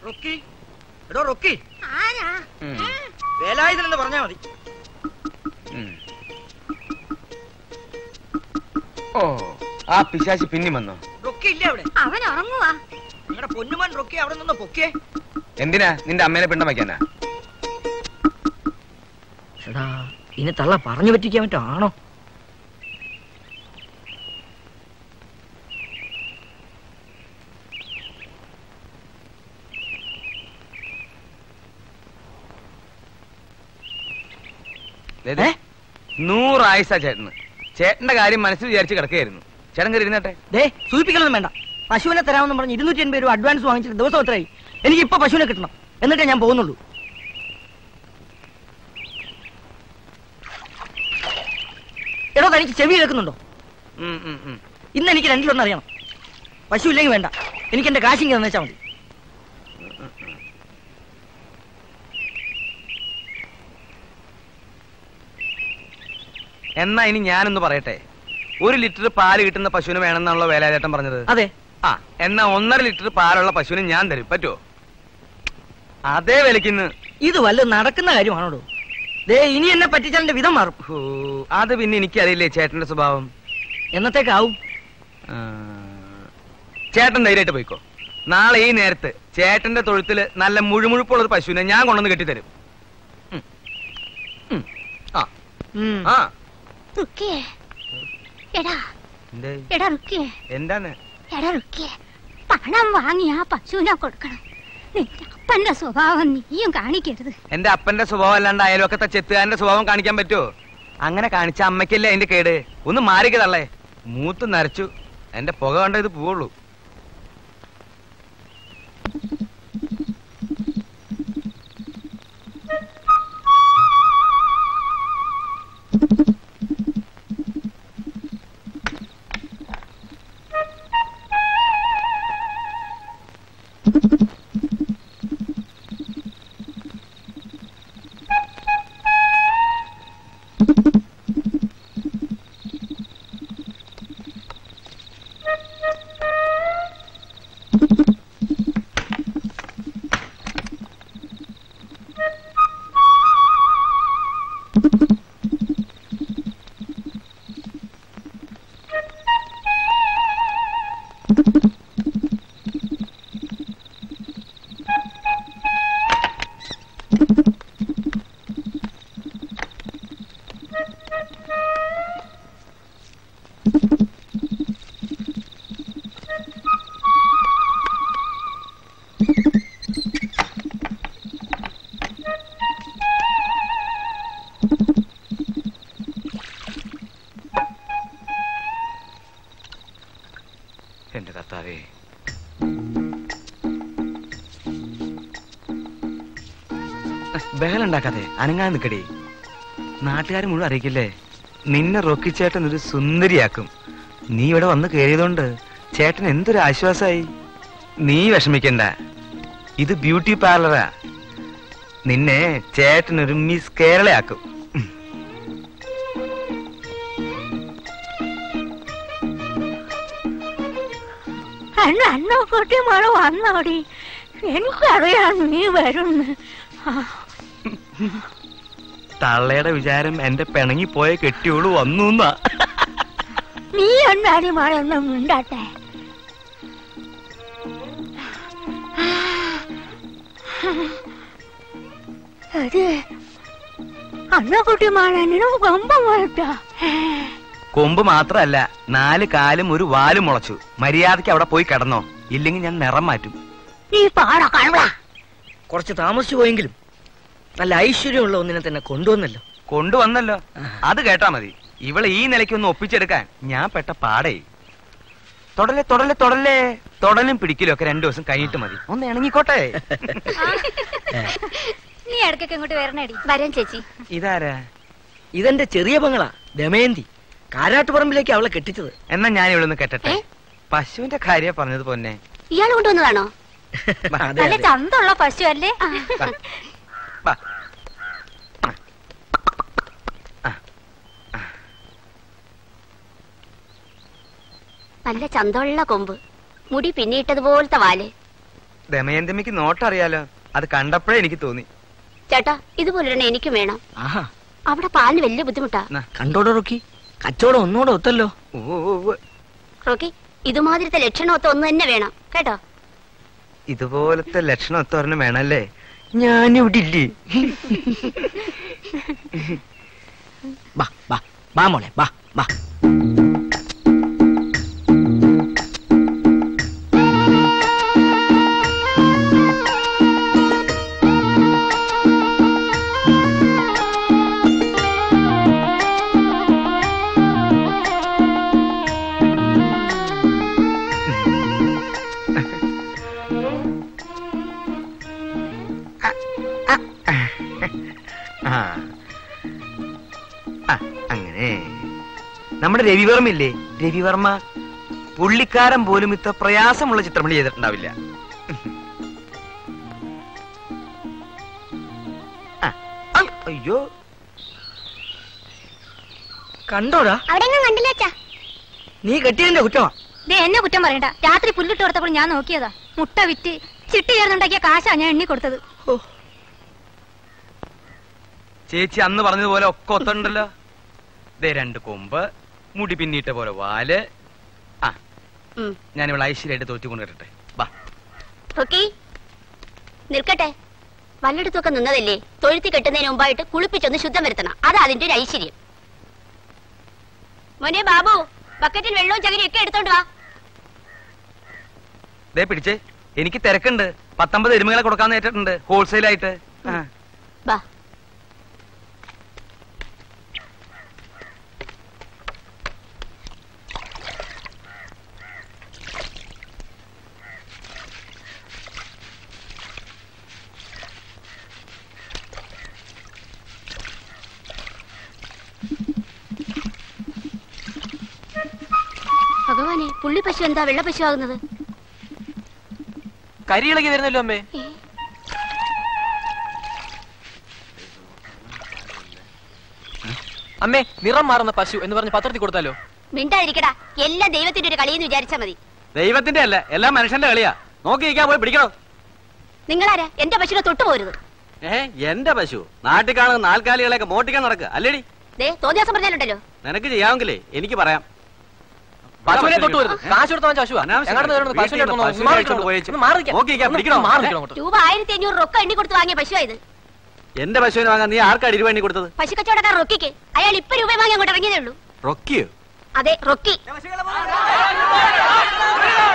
റൊക്കി എടോ റൊക്കി ആരാ ഉം. വേലായുധൻ എന്ന് പറഞ്ഞാ മതി ഉം. ഓ ആ പിശാശി പിന്നി വന്നോ റൊക്കി ഇല്ലേ അവിടെ അവൻ ഉറങ്ങുവാ നിങ്ങളുടെ പൊന്നുമൻ റൊക്കി അവിടെ നിന്ന് പൊക്കേ എന്തിനാ നിന്റെ അമ്മേനെ പിണ്ടം വയ്ക്കാനാ എടാ ഇനി തള്ള പറഞ്ഞു പറ്റിക്കാൻ പറ്റോ ആണോ ദേ, ദേ. നൂറായുസ ചേട്ടന് ചേട്ടന്റെ കാര്യം മനസ്സിൽ വിചാരിച്ച് കിടക്കുകയായിരുന്നു ചേട്ടൻ കയറി ഇരുന്നട്ടെ ദേ സൂചിപ്പിക്കലൊന്നും വേണ്ട പശുവിനെ തരാമെന്ന് പറഞ്ഞ് ഇരുന്നൂറ്റി എൺപത് രൂപ അഡ്വാൻസ് വാങ്ങിച്ചിട്ട് ദിവസം എത്രയായി എനിക്ക് ഇപ്പൊ പശുവിനെ കിട്ടണം എന്നിട്ടേ ഞാൻ പോകുന്നുള്ളൂ എടോ തനിക്ക് ചെവി കേൾക്കുന്നുണ്ടോ ഉം, ഉം, ഉം. ഇന്ന് എനിക്ക് രണ്ടിലൊന്നും അറിയണം പശു ഇല്ലെങ്കിൽ വേണ്ട എനിക്ക് എന്റെ കാശിങ് തന്നേച്ചാൽ മതി എന്നാ ഇനി ഞാനൊന്ന് പറയട്ടെ ഒരു ലിറ്റർ പാല് കിട്ടുന്ന പശുവിന് വേണമെന്നാണല്ലോ വേലാചേട്ടൻ പറഞ്ഞത് അതെ ആ എന്നാ ഒന്നര ലിറ്റർ പാലുള്ള പശുവിന് ഞാൻ തരും പറ്റുമോ അതേ വിലക്കിന്ന് ഇത് വല്ല നടക്കുന്ന കാര്യമാണോടോ ദേ ഇനി എന്നെ പറ്റിച്ചാലിന്റെ വിധം മാറും ഹൂ, അത് പിന്നെ എനിക്കറിയില്ലേ ചേട്ടന്റെ സ്വഭാവം എന്നത്തേക്കാവും ആ, ചേട്ടൻ ധൈര്യമായിട്ട് പോയിക്കോ നാളെ ഈ നേരത്ത് ചേട്ടന്റെ തൊഴുത്തില് നല്ല മുഴുമുഴുപ്പുള്ള ഒരു പശുവിനെ ഞാൻ കൊണ്ടുവന്ന് കെട്ടിത്തരും ഉം. ഉം. ആ ഉം. ആ റുക്കിയേ എടാ എന്തേ? എടാ റുക്കിയേ എന്താണ് എടാ റുക്കിയേ പണം വാങ്ങി ആ പശുവിനെ കൊടുക്കണം നിന്റെ അപ്പന്റെ സ്വഭാവം നീയും കാണിക്കരുത് എന്റെ അപ്പന്റെ സ്വഭാവം അല്ലാണ്ട് അയൽവക്കത്തെ ചെത്തുകാരന്റെ സ്വഭാവം കാണിക്കാൻ പറ്റുമോ അങ്ങനെ കാണിച്ച അമ്മയ്ക്കല്ലേ അതിന്റെ കേട് ഒന്ന് മാറിക്ക് തള്ളേ മൂത്ത് നരച്ചു എന്റെ പുക കണ്ട ഇത് പോവുള്ളൂ എന്റെ കർത്താവേ ബഹലുണ്ടാക്കാതെ അനങ്ങാൻ നിക്കടി നാട്ടുകാർ മുഴുവൻ അറിയിക്കില്ലേ നിന്നെ റൊക്കി ചേട്ടൻ ഒരു സുന്ദരിയാക്കും നീ ഇവിടെ വന്ന് കയറിയതുകൊണ്ട് ചേട്ടൻ എന്തൊരു ആശ്വാസായി നീ വിഷമിക്കണ്ട ഇത് ബ്യൂട്ടി പാർലറാ നിന്നെ ചേട്ടൻ ഒരു മിസ് കേരളയാക്കും അന്ന് അന്നോ കുട്ടി മഴ വന്നോടി എനിക്കറിയാം നീ വരുന്ന് ആ, തള്ളയുടെ വിചാരം എന്റെ പിണങ്ങി പോയ കെട്ടിയോള് വന്നു എന്നാ നീ എന്താടി മഴ ഒന്നും മിണ്ടാട്ടെ അത് അന്നക്കുട്ടി മാളനും കൊമ്പം വളർത്താ കൊമ്പ് മാത്രല്ല നാല് കാലും ഒരു വാലും മുളച്ചു മര്യാദയ്ക്ക് അവിടെ പോയി കിടന്നോ ഇല്ലെങ്കിൽ ഞാൻ നിറം മാറ്റും നീ പാട കാണുക കുറച്ച് താമസിച്ചു പോയെങ്കിലും നല്ല ഐശ്വര്യമുള്ള ഒന്നിനെ തന്നെ കൊണ്ടുവന്നല്ലോ കൊണ്ടുവന്നല്ലോ അത് കേട്ടാ മതി ഇവളെ ഈ നിലയ്ക്ക് ഒന്ന് ഒപ്പിച്ചെടുക്കാൻ ഞാൻ പെട്ട പാടേ തൊടലെ തൊടലെ തൊടലേ തൊടലും പിടിക്കലും ഒക്കെ രണ്ടു ദിവസം കഴിഞ്ഞിട്ട് മതി ഒന്ന് ഇണങ്ങിക്കോട്ടെ നീ ഇടയ്ക്കൊക്കെ ഇങ്ങോട്ട് വരണേടി വരാൻ ചേച്ചി ഇതാരാ ഇതെന്റെ ചെറിയ പെങ്ങളാ ദമയന്തി കാരാട്ടുപറമ്പിലേക്ക് അവളെ കെട്ടിച്ചത് എന്നാ ഞാൻ ഇവിടെ നിന്ന് കെട്ടട്ടെ പശുവിന്റെ കാര്യ പറഞ്ഞത് പൊന്നെ ഇയാൾ കൊണ്ടുവന്നതാണോ അതെ നല്ല അതെ ചന്തമുള്ള പശു അല്ലേ വാ. വാ. നല്ല ചന്തമുള്ള കൊമ്പ് മുടി പിന്നിട്ടതുപോലത്തെ വാല് ദമയന്തമിക്ക് നോട്ടറിയാലോ അത് കണ്ടപ്പോഴേ എനിക്ക് തോന്നി ചേട്ടാ ഇതുപോലൊരെണ്ണം എനിക്കും വേണം ആഹാ അവിടെ പാലിന് വലിയ ബുദ്ധിമുട്ടാ കണ്ടോടോ റോക്കി കച്ചവടം ഒന്നുകൂടെ ഒത്തല്ലോ ഉവ്വ് ഉവ്വ് ഉവ്വ്. റോക്കി ഇതുമാതിരത്തെ ലക്ഷണമൊത്ത ഒന്ന് തന്നെ വേണം കേട്ടോ ഇതുപോലത്തെ ലക്ഷണം ഒത്തൊരെണ്ണം വേണല്ലേ ഞാനിവിടെ ഇല്ലേ ബാ ബാ ബാ മോളെ ബാ ബാ ആ ആ, അങ്ങനെ നമ്മുടെ രവിവർമ്മ ഇല്ലേ രവിവർമ്മ പുള്ളിക്കാരൻ പോലും ഇത്ര പ്രയാസമുള്ള ചിത്രമണി ചെയ്തിട്ടുണ്ടാവില്ല ആ, ആ, അയ്യോ കണ്ടോടാ അവിടെ കണ്ടില്ല അച്ഛാ നീ കെട്ടിയതിന്റെ കുറ്റമാ ദേ എന്നെ കുറ്റം പറയണ്ട രാത്രി പുല്ലിട്ട് കൊടുത്തപ്പോൾ ഞാൻ നോക്കിയതാ മുട്ട വിറ്റ് ചിട്ടി ചേർന്നുണ്ടാക്കിയ കാശാ ഞാൻ എണ്ണി കൊടുത്തത് ചേച്ചി അന്ന് പറഞ്ഞതുപോലെ ഒക്കെ ഒത്തുണ്ടല്ലോ ദേ രണ്ട് കൊമ്പ് മുടി പിന്നിട്ട പോലെ വാല് ആ ഉം. ഞാൻ ഇവിടെ ഐശ്വര്യമായിട്ട് തോറ്റുകൊണ്ട് കേട്ടെ ബാ റോക്കി നിൽക്കട്ടെ വല്ലയിടത്തൊക്കെ നിന്നതല്ലേ തൊഴുത്തി കെട്ടുന്നതിന് മുമ്പായിട്ട് കുളിപ്പിച്ചൊന്ന് ശുദ്ധം വരുത്തണം അതാ അതിന്റെ ഒരു ഐശ്വര്യം മോനെ ബാബു ബക്കറ്റിൽ വെള്ളവും ചകിരിയും ഒക്കെ എടുത്തോണ്ട് വാ ദേ പിടിച്ചേ എനിക്ക് തിരക്കുണ്ട് പത്തൊമ്പത് എരുമകളെ കൊടുക്കാന്ന് ഏറ്റിട്ടുണ്ട് ഹോൾസെയിൽ ആയിട്ട് ആ. ബാ ഭഗവാനെ പുള്ളി പശു എന്താ വെള്ള പശു ആകുന്നത് കരിയിളകി വരുന്നല്ലോ അമ്മേ അമ്മേ നിറം മാറുന്ന പശു എന്ന് പറഞ്ഞ് പത്രത്തിൽ കൊടുത്താലോ മിണ്ടാതിരിക്കടാ എല്ലാം ദൈവത്തിന്റെ ഒരു കളിയെന്ന് വിചാരിച്ചാ മതി ദൈവത്തിന്റെ അല്ല എല്ലാം മനുഷ്യന്റെ കളിയാ നോക്കി നിൽക്കാൻ പോയി പിടിക്കണോ നിങ്ങളാരാ എന്റെ പശുവിനെ തൊട്ടു പോരുത് ഏ എന്റെ പശു നാട്ടിൽ കാണുന്ന നാൽക്കാലികളെയൊക്കെ മോട്ടിക്കാൻ നടക്കുക അല്ലേടി ദേ തോന്നിയാസം പറഞ്ഞാലുണ്ടല്ലോ നിനക്ക് ചെയ്യാമെങ്കിലേ എനിക്ക് പറയാം പശുവിനെ തൊട്ട് വരുത് കാശ് കൊടുത്ത വാങ്ങിച്ച പശുവാ അനാവശ്യം ഞങ്ങളുടെ നേരെ വീട്ടിൽ പശുവിനെ നിന്ന് എടുത്തോണ്ട് പശുവിനെ മാറി അഴിച്ചോണ്ട് പോയേച്ച്. ഒന്ന് മാറി നിൽക്കാൻ. നോക്കി നിൽക്കാൻ ഒന്ന് പിടിക്കണോ? മാറി നിൽക്കണം അങ്ങോട്ട്. രൂപ ആയിരത്തി അഞ്ഞൂറ് റൊക്ക എണ്ണി കൊടുത്ത് വാങ്ങിയ പശുവാ ഇത് എന്റെ പശുവിനെ വാങ്ങാൻ നീ ആർക്കാ ഇരുവേണ്ടി കൊടുത്തത് പശു കച്ചവടക്കാർ റൊക്കിക്ക് അയാൾ ഇപ്പൊ രൂപ വാങ്ങി അങ്ങോട്ട് ഇറങ്ങിയതേ ഉള്ളൂ റൊക്കിയോ അതെ റൊക്കി